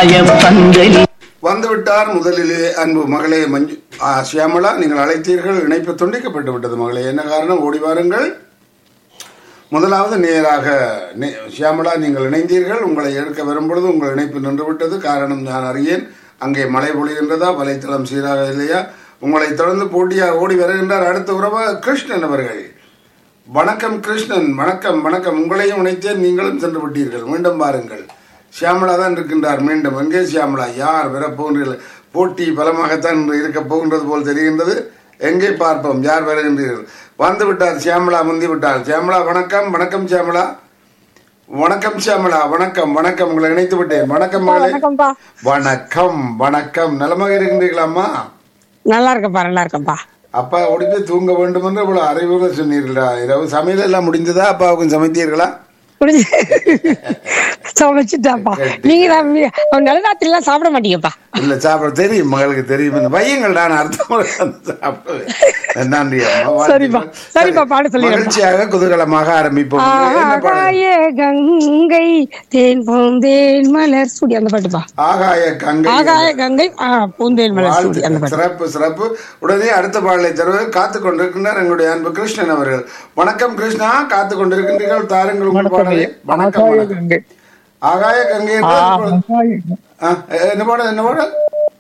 ஆகாய பந்தலி வந்துவிட்டார் முதலிலே அன்பு மகளே மஞ்சு ஆ, சியாமளா நீங்கள் அழைத்தீர்கள் இணைப்பு துண்டிக்கப்பட்டு விட்டது மகளே என்ன காரணம் ஓடி வாருங்கள் முதலாவது நேராக நே- சியாமளா நீங்கள் இணைந்தீர்கள் உங்களை எடுக்க வரும்பொழுது உங்கள் இணைப்பு நின்றுவிட்டது காரணம் நான் அறியேன் அங்கே மழை பொழிகின்றதா வலைத்தளம் சீராக இல்லையா உங்களை தொடர்ந்து போட்டியாக ஓடி வருகின்றார் அடுத்த உறவு கிருஷ்ணன் அவர்கள் வணக்கம் கிருஷ்ணன் வணக்கம் வணக்கம் உங்களையும் இணைத்தேன் நீங்களும் சென்று விட்டீர்கள் மீண்டும் பாருங்கள் சியாமளா தான் இருக்கின்றார் மீண்டும் எங்கே சியாமளா யார் வரப் போகின்றீர்கள் போட்டி பலமாகத்தான் இன்று இருக்கப் போகின்றது போல் தெரிகின்றது எங்கே பார்ப்போம் யார் வருகின்றீர்கள் வந்து விட்டார் சியாமளா முந்தி விட்டார் சியாமளா வணக்கம் வணக்கம் சியாமளா வணக்கம் சியாமளா வணக்கம் வணக்கம் உங்களை இணைத்து விட்டேன் வணக்கம் மகளே வணக்கம்ப்பா வணக்கம் வணக்கம் நலமாக இருக்கின்றீர்களாம்மா நல்லா இருக்கேன்ப்பா நல்லா இருக்கேன்ப்பா அப்பா ஓடி போய் தூங்க வேண்டும் என்று இவ்வளவு அறிவுரை சொன்னீர்களா இரவு சமையல் எல்லாம் முடிந்ததா அப்பாவுக்கும் சமைத்தீர்களா புரிஞ்சு சமைச்சிட்டாப்பா நீங்க தான் நடுராத்திரி எல்லாம் சாப்பிட மாட்டீங்கப்பா இல்ல சாப்பிட தெரியும் மகளுக்கு தெரியும் இந்த பையங்கள் நான் அடுத்த முறை வந்து சாப்பிடுவேன் நன்றி அம்மா சரிப்பா. வாழ்த்துக்கள். சரிப்பா, பாட சொல்லிடுறேன். மகிழ்ச்சியாக குதூகலமாக ஆரம்பிப்போம் என்ன பாடல்? ஆகாய கங்கை தேன் பூந்தேன் மலர் சூடி அந்த பாட்டுப்பா ஆகாய கங்கை ஆகாய கங்கை ஆ, பூந்தேன் மலர் சூடி அந்த வாழ்த்துக்கள். பாட்டு சிறப்பு சிறப்பு உடனே அடுத்த பாடலை தருவது காத்து கொண்டிருக்கின்றார் எங்களுடைய அன்பு கிருஷ்ணன் அவர்கள் வணக்கம் கிருஷ்ணா காத்து கொண்டிருக்கின்றீர்கள் தாருங்கள் உங்கள் பாடலை வணக்கம் வணக்கம். ஆகாய கங்கை என்றால் ஆ, என்ன பாடல் என்ன பாடல்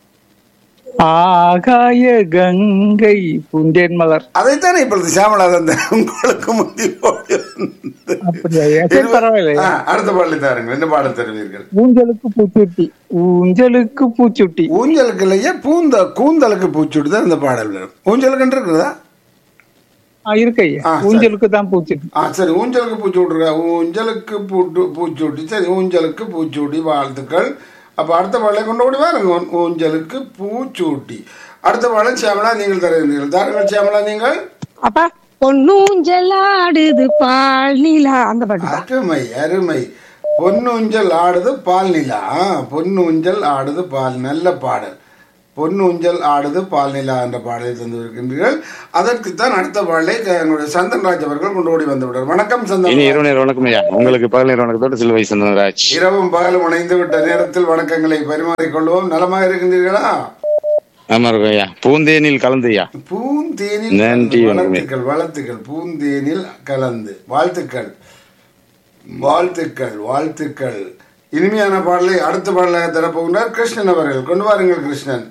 ஆகாய கங்கை புந்தேன் மலர் அதைத்தானே இப்பொழுது சியாமலா தந்த உங்களுக்கு முந்தி போய் வந்தது. அப்படியா? சரி, பரவாயில்லை. ஆ, அடுத்த பாடலை தாருங்கள் என்ன பாடல் தருவீர்கள் ஊஞ்சலுக்கு பூச்சுட்டி ஊஞ்சலுக்கு பூச்சுட்டி ஊஞ்சலுக்கு இல்லையா பூந்த கூந்தலுக்கு பூச்சுட்டு தான் இந்த பாடல் வரும் ஊஞ்சலுக்கு இருக்குதா ஆ, இருக்கு ஐயா ஆ, சரி. ஊஞ்சலுக்கு தான் பூச்சுட்டி ஆ சரி ஊஞ்சலுக்கு பூச்சி விட்ருக்கா ஊஞ்சலுக்கு பூட்டு பூச்சூட்டி சரி ஊஞ்சலுக்கு பூச்சூட்டி வாழ்த்துக்கள் அப்போ அடுத்த பாடலை கொண்டு ஓடி வாருங்க ஊ- ஊஞ்சலுக்கு பூச்சூட்டி அடுத்த பாடல் சியாமலா நீங்கள் தருகிறீர்கள் தாருங்கள் சியாமலா நீங்கள் அப்பா பொன்னூஞ்சலாடுது பால் நீலா அந்த பாட்டுப்பா அருமை அருமை பொன்னூஞ்சல் ஆடுது பால் நிலா ஆ, பொன்னூஞ்சல் ஆடுது பால் நல்ல பாடல் பொன்னூஞ்சல் ஆடுது பால் நிலா என்ற பாடலை தந்து இருக்கின்றீர்கள் அதற்குத்தான் அடுத்த பாடலை என்னுடைய சந்தன்ராஜ் அவர்கள் கொண்டு ஓடி வந்து விட்டார் வணக்கம் இனி சந்தன் இரவு நேர வணக்கம் ஐயா உங்களுக்கு பகல் நேர வணக்கத்தோட சிலுவை சந்தனராஜ் இரவும் பகலும் இணைந்து விட்ட நேரத்தில் வணக்கங்களை பரிமாறிக்கொள்வோம் நலமாக இருக்கின்றீர்களா ஆமா இருக்கும் ஐயா பூந்தேனில் கலந்து ஐயா பூந்தேனில் நன்றி, கலந்து. வணக்கம். வாழ்த்துக்கள் வாழ்த்துக்கள் பூந்தேனில் கலந்து வாழ்த்துக்கள் வாழ்த்துக்கள் வாழ்த்துக்கள் இனிமையான பாடலை அடுத்த பாடலாக தரப்போகின்றார் கிருஷ்ணன் அவர்கள் கொண்டு வாருங்கள் கிருஷ்ணன்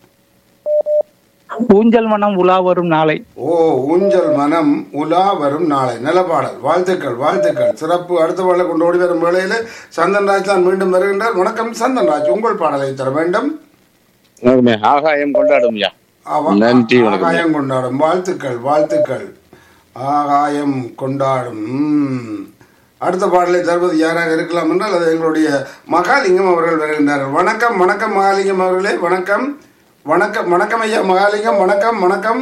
ஊஞ்சல் மனம் உலா வரும் நாளை ஓ ஊஞ்சல் மனம் உலா வரும் நாளை நல்ல பாடல் வாழ்த்துக்கள் வாழ்த்துக்கள் சிறப்பு அடுத்த பாடலை கொண்டு ஓடி வரும் வேளையில சந்தன்ராஜ் தான் மீண்டும் வருகின்றார் வணக்கம் சந்தன்ராஜ் உங்கள் பாடலை தர வேண்டும் வணக்கம் ஐயா. ஆகாயம் கொண்டாடும் ஐயா அவ- நன்றி, வணக்கம். ஆகாயம் கொண்டாடும் வாழ்த்துக்கள் வாழ்த்துக்கள் ஆகாயம் கொண்டாடும் ம். அடுத்த பாடலை தருவது யாராக இருக்கலாம் என்றால் அது எங்களுடைய மகாலிங்கம் அவர்கள் வருகின்றார்கள் வணக்கம் வணக்கம் மகாலிங்கம் அவர்களே வணக்கம் வணக்கம் வணக்கம் ஐயா மகாலிங்கம் வணக்கம் வணக்கம்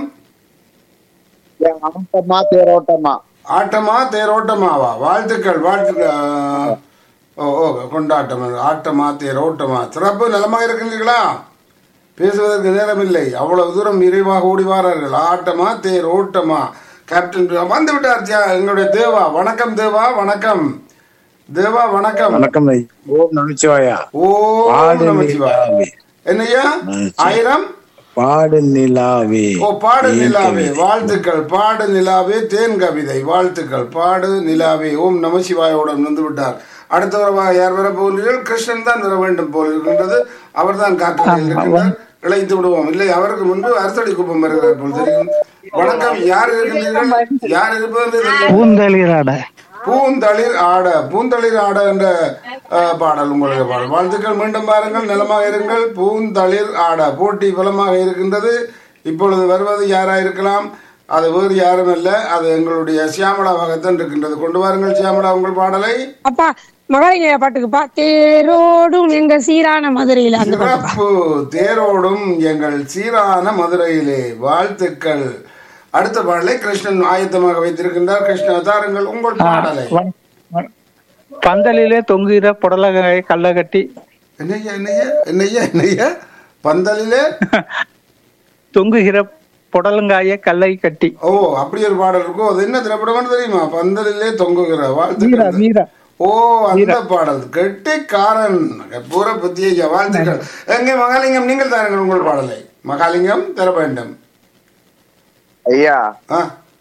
ஆட்டமா தேரோட்டமா ஆட்டமா தேரோட்டமாவா வாழ்த்துக்கள் வாழ்த்துக்கள் ஆ, ஓ ஓ கொண்டாட்டம் ஆட்டமா தேரோட்டமா சிறப்பு நலமாக இருக்கின்றீர்களா பேசுவதற்கு நேரமில்லை அவ்வளவு தூரம் விரைவாக ஓடி வாரார்கள் ஆட்டமா தேர் ஓட்டமா கேப்டன் வந்து விட்டார் தியா- எங்களுடைய தேவா வணக்கம் தேவா வணக்கம் தேவா வணக்கம் வணக்கம் ஐயா. ஓம் நமச்சிவாயா ஓ பாடு நமச்சிவாய நிலாவே. என்னய்யா ஆயிரம் பாடு நிலாவே ஓ பாடு தேன் நிலாவே கவிதை. வாழ்த்துக்கள் பாடு நிலாவே தேன் கவிதை வாழ்த்துக்கள் பாடு நிலாவே ஓம் நமசிவாயோடன் வந்து விட்டார் அடுத்தவரமாக யார் வர போகிறீர்கள் கிருஷ்ணன் தான் வர வேண்டும் போல் இருக்கின்றது அவர் தான் காற்றில் இருக்கின்றார் இழைத்து விடுவோம் இல்லை அவருக்கு முன்பு அரசடி குப்பம் வருகிறார் போல் தெரியும் வணக்கம் யார் இருக்கின்றீர்கள் யார் இருப்பது தெரியவில்லை. பூந்தளிராட பூந்தளிர் ஆட பூந்தளிர் ஆட என்ற அஹ், பாடல் உங்களுக்கு பாடல் வாழ்த்துக்கள் மீண்டும் பாருங்கள் நலமாக இருங்கள் பூந்தளிர் ஆட போட்டி பலமாக இருக்கின்றது இப்பொழுது வருவது யாரா இருக்கலாம் அது வேறு யாரும் அல்ல அது எங்களுடைய சியாமலாவாகத்தான் இருக்கின்றது கொண்டு வாருங்கள் சியாமலா உங்கள் பாடலை அப்பா மகாலிங்க பாட்டுக்குப்பா தேரோடும் எங்க சீரான மதுரையில அந்த பாட்டுப்பா சிறப்பு தேரோடும் எங்கள் சீரான மதுரையிலே வாழ்த்துக்கள் அடுத்த பாடலை கிருஷ்ணன் ஆயத்தமாக வைத்திருக்கின்றார் கிருஷ்ண தாருங்கள் உங்கள் பாடலை பந்தலிலே தொங்குகிற புடலகாய கல்ல கட்டி என்னய்யா என்னய்யா என்னய்யா என்னய்யா பந்தலிலே தொங்குகிற புடலங்காய கல்லை கட்டி ஓ அப்படி ஒரு பாடல் இருக்கும் அது என்ன திரைப்படம்னு தெரியுமா பந்தலிலே தொங்குகிற மீரா வாழ்த்துக்கள் மீரா ஓ அந்த பாடல் கெட்டிக்காரன் பூர புத்திய வாழ்த்துக்கள் எங்கே மகாலிங்கம் நீங்கள் தாருங்கள் உங்கள் பாடலை மகாலிங்கம் தர வேண்டும் ஐயா ஆ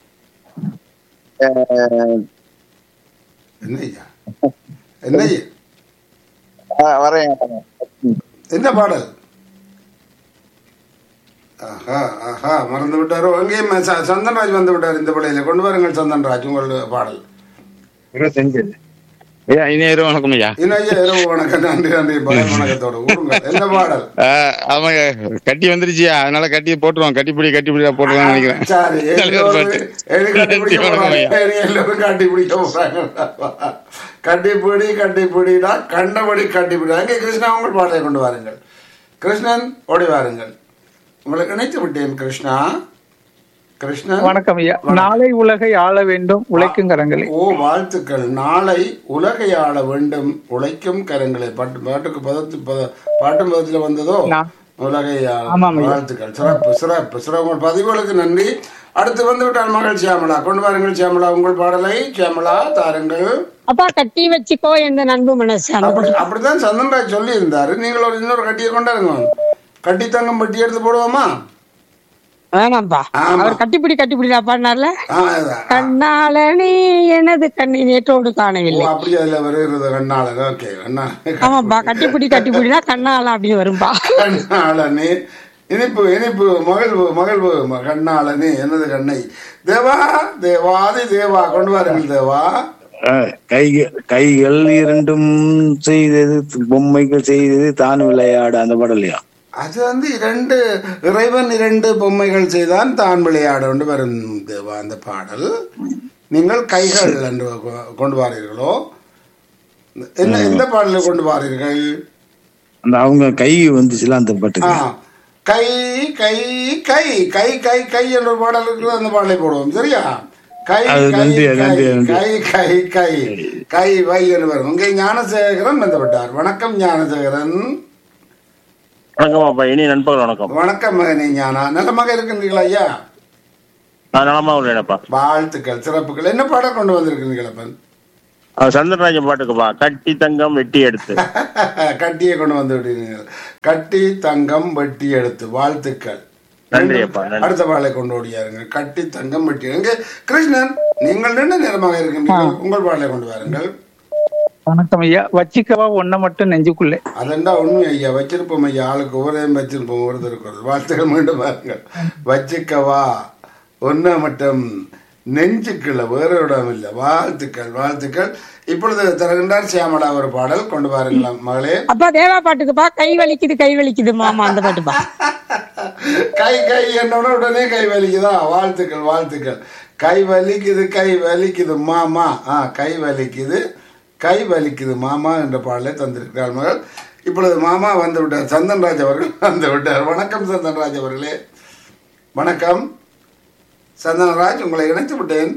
அஹ், என்ன ஐயா என்ன ஐயா அஹ், வரேன் என்ன பாடல் ஆஹா ஆஹா மறந்து விட்டாரோ அங்கேயும் ச- சந்தன்ராஜ் வந்து விட்டார் இந்த பிள்ளையில கொண்டு வாருங்கள் சந்தன்ராஜ் உங்கள் பாடல் இருபத்தஞ்சு ஐயா இனிய இரவு வணக்கம் ஐயா இன்னும் ஐயா இரவு வணக்கம் நன்றி நன்றி பகல் வணக்கத்தோட ஊருங்கள் என்ன பாடல் ஆஹ், ஆமாங்க கட்டி வந்துருச்சியா அதனால கட்டி போட்டுருவோம் கட்டிப்பிடி கட்டிப்பிடியா போட்டுருவான்னு நினைக்கிறேன் சரி எல்லோரும் பாட்டு. எது கட்டி பிடிக்க நன்றி, வணக்கம் ஐயா. போறாங்க எல்லோரும் கட்டி பிடிக்க போறாங்க கட்டிப்பிடி கட்டிப்பிடிடா கண்டபடி கட்டிப்பிடி அங்கே கிருஷ்ணா உங்கள் பாடலை கொண்டு வாருங்கள் கிருஷ்ணன் ஓடி வாருங்கள் உங்களை இணைத்து விட்டேன் கிருஷ்ணா கிருஷ்ணன் வணக்கம் ஐயா நாளை உலகை ஆள வேண்டும் உழைக்கும் கரங்களே ஓ வாழ்த்துக்கள் நாளை உலகை ஆள வேண்டும் உழைக்கும் கரங்களை பாட்டு பாட்டுக்கு பதத்து பத பாட்டும் பதத்துல வந்ததோ நான். உலகை ஆள ஆமாம் ஐயா. வாழ்த்துக்கள் சிறப்பு சிறப்பு சிறப்பு உங்கள் பதிவுகளுக்கு நன்றி அடுத்து வந்து விட்டார் மகள் சியாமலா கொண்டு வாருங்கள் சியாமலா உங்கள் பாடலை சியாமலா தாருங்கள் அப்பா கட்டி வச்சுக்கோ எந்த நண்பு மனசு அந்த அப்படி பாட்டு அப்படித்தான் சந்தன்ராஜ் சொல்லி இருந்தாரு நீங்கள் ஒரு இன்னொரு கட்டியை கொண்டாருங்க கட்டி தங்கம் பட்டி எடுத்து போடுவோமா வேணாம்ப்பா ஆமா. அவர் கட்டிப்பிடி கட்டிப்பிடிடா பாடினார்ல ஆ, அதான். கண்ணால நீ எனது கண்ணி நேற்றோடு ஓ காணவில்லை அப்படி அதுல வருகிறது கண்ணாளன் ஓகே கண்ணா ஆமாப்பா கட்டிப்பிடி கட்டிப்பிடினா கண்ணால அப்படின்னு வரும்பா கண்ணாளனே இனிப்பு இனிப்பு மகிழ்வு மகிழ்வு ம- கண்ணாளனே எனது கண்ணை தேவா தேவாதி தேவா கொண்டு வாருங்கள் தேவா அஹ், கைகள் கைகள் இரண்டும் செய்தது பொம்மைகள் செய்தது தான் விளையாட அந்த பாடலையா அது வந்து இரண்டு இறைவன் இரண்டு பொம்மைகள் செய்தான் தான் விளையாட கொண்டு வரும் தேவா அந்த பாடல் நீங்கள் கைகள் என்று கொ- கொண்டு வாரீர்களோ என்ன எந்த பாடலை கொண்டு வாரீர்கள் அந்த அவங்க கை வந்துச்சுல அந்த ஆ, பாட்டுக்கு கை கை கை கை கை கை என்ற ஒரு பாடல் இருக்குது அந்த பாடலை போடுவோம் சரியா கை அது கை நன்றி, கை, நன்றி, நன்றி. கை கை கை கை வை என்று வரும் இங்கே ஞானசேகரன் வந்து விட்டார் வணக்கம் ஞானசேகரன் வணக்கம் அப்பா இனி நண்பர்கள் வணக்கம் வணக்கம் மகனே ஞானா நலமாக இருக்கின்றீங்களா ஐயா நான் நலமா உள்ளேனப்பா வாழ்த்துக்கள் சிறப்புகள் என்ன பாடம் கொண்டு வந்திருக்கிறீர்கள் அப்பன் சந்திரராஜன் பாட்டுக்குப்பா கட்டி தங்கம் வெட்டி எடுத்து கட்டியை கொண்டு வந்து விடுறீர்கள் கட்டி தங்கம் வெட்டி எடுத்து வாழ்த்துக்கள் நன்றி அப்பா, நன்றி. அடுத்த பாடலை கொண்டு ஓடியாருங்க கட்டி தங்கம் வெட்டி எங்க கிருஷ்ணன் நீங்கள் நின்று நேரமாக இருக்கின்றீர்கள் உங்கள் பாடலை கொண்டு வாருங்கள் வணக்கம் ஐயா வச்சிக்கவா ஒன்ன மட்டும் நெஞ்சுக்குள்ளே அதெண்டா உண்மை ஐயா வச்சிருப்போம் ஐயா ஆளுக்கு ஒவ்வொருதையும் வச்சிருப்போம் ஒருத்தருக்கு ஒரு வாழ்த்துக்கள் மீண்டும் பாருங்கள் வச்சிக்கவா ஒன்ன மட்டும் நெஞ்சுக்குள்ள வேற இடம் இல்லை வாழ்த்துக்கள் வாழ்த்துக்கள் இப்பொழுது தருகின்றார் சியாமலா ஒரு பாடல் கொண்டு பாருங்களா மகளே அப்பா தேவா பாட்டுக்குப்பா கை வலிக்குது கை வலிக்குது மாமா அந்த பாட்டுப்பா கை கை என்னோட உடனே கை வலிக்குதா வாழ்த்துக்கள் வாழ்த்துக்கள் கை வலிக்குது கை வலிக்குது மாமா ஆ கை வலிக்குது கை வலிக்குது மாமா என்ற பாடலை தந்திருக்கிறார் மகள் இப்பொழுது மாமா வந்து விட்டார் சந்தன்ராஜ் அவர்கள் வந்து விட்டார் வணக்கம் சந்தன்ராஜ் அவர்களே வணக்கம் சந்தனராஜ் உங்களை இணைத்து விட்டேன்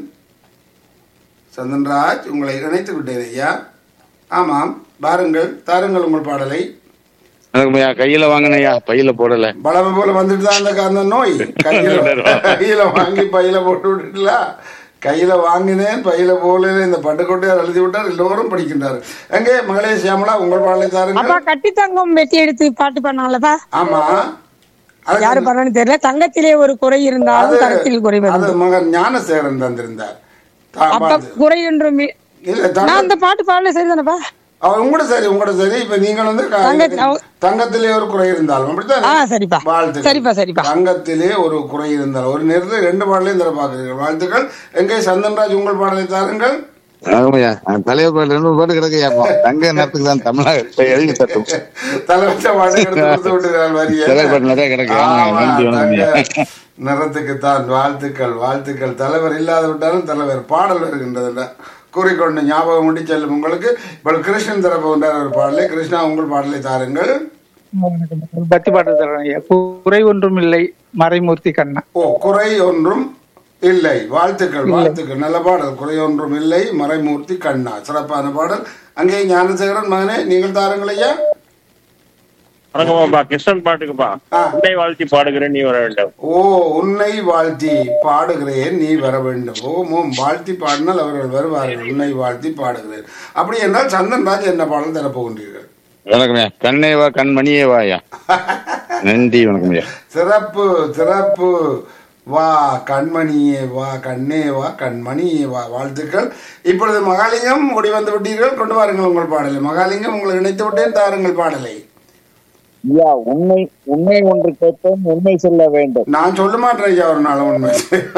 சந்தன்ராஜ் உங்களை இணைத்து விட்டேன் ஐயா ஆமாம் பாருங்கள் தாருங்கள் உங்கள் பாடலை வணக்கம் ஐயா கையில வாங்கினையா பையில போடல பழமை போல வந்துட்டு தான் அந்த அந்த நோய் கையில கையில வாங்கி பையில போட்டு விட்டுல கையில வாங்கினேன் பையில போல இந்த பட்டுக்கோட்டையார் எழுதி விட்டார் எல்லோரும் படிக்கின்றார் எங்கே மகளே சியாமலா உங்கள் பாடலை அப்பா தாருங்கள் கட்டி தங்கம் வெட்டி எடுத்து பாட்டு பண்ணாலப்பா ஆமா அது- யாரு பண்ணான்னு தெரியல தங்கத்திலே ஒரு குறை இருந்தாலும் தரத்தில் குறை அது வரும் மகன் ஞானசேகரன் தந்திருந்தார் தா- அப்ப பார்த்து. குறை ஒன்றும் இ- இல்ல நான் தங்க அந்த பாட்டு பாடல சரிதானப்பா அவர் உங்களோட சரி உங்களோட சரி இப்ப நீங்கள் வந்து க- தங்க- அவ- தங்கத்திலே ஒரு குறை இருந்தாலும் ஆ அப்படித்தான் சரிப்பா வாழ்த்துக்கள் சரிப்பா சரிப்பா தங்கத்திலே ஒரு குறை இருந்தால் ஒரு நேரத்தில் ரெண்டு பாடலையும் தர பார்க்கிறீர்கள் வாழ்த்துக்கள் எங்கே சந்தன்ராஜ் உங்கள் பாடலை தாருங்கள் வணக்கம்யா தலைவர் பாட்டு ரெண்டு பாட்டு கிடக்கையா தங்க நேரத்துக்கு தான் தமிழக எழுதி தட்டும் தலைவச்ச பாடலை எடுத்து கொடுத்து விட்டுகிறார் வரிய தலைவர் பாட்டு நிறைய கிடக்கு ஆமா, ஆமா, நன்றி வணக்கம்யா தங்க நிறத்துக்கு தான் வாழ்த்துக்கள் வாழ்த்துக்கள் தலைவர் இல்லாத விட்டாலும் தலைவர் பாடல் வருகின்றது கூறிக்கொண்டு ஞாபகம் முடி செல்லும் உங்களுக்கு இப்போ கிருஷ்ணன் தரப்பு வந்தார் ஒரு பாடலை கிருஷ்ணா உங்கள் பாடலை தாருங்கள் பக்தி பாட்டு தரேன் ஐயா குறை ஒன்றும் இல்லை மறைமூர்த்தி கண்ணா ஓ குறை ஒன்றும் இல்லை வாழ்த்துக்கள் வாழ்த்துக்கள் நல்ல பாடல் குறை ஒன்றும் இல்லை மறைமூர்த்தி கண்ணா சிறப்பான பாடல் அங்கே ஞானசேகரன் மகனே நீங்கள் தாருங்கள் ஐயா வணக்கம்ப்பா கிருஷ்ணன் பாட்டுக்குப்பா ஆ. உன்னை வாழ்த்தி பாடுகிறேன் நீ வர வேண்டும் ஓ உன்னை வாழ்த்தி பாடுகிறேன் நீ வர வேண்டும் ஓ மோம் வாழ்த்தி பாடினால் அவர்கள் வருவார்கள் உன்னை வாழ்த்தி பாடுகிறேன் அப்படி என்றால் சந்தன்ராஜ் என்ன பாடல் தரப்போகின்றீர்கள் வணக்கம் ஐயா கண்ணே வா கண்மணியே வா ஐயா நன்றி வணக்கம் ஐயா சிறப்பு சிறப்பு வா கண்மணியே வா கண்ணே வா கண்மணியே வா வாழ்த்துக்கள் இப்பொழுது மகாலிங்கம் ஓடி வந்து விட்டீர்கள் கொண்டு வாருங்கள் உங்கள் பாடலை மகாலிங்கம் உங்களை இணைத்து விட்டேன் தாருங்கள் பாடலை ஐயா உண்மை உண்மை ஒன்று கேட்போம் உண்மை சொல்ல வேண்டும் நான் சொல்ல மாட்டேன் ஐயா ஒரு நாள் உண்மை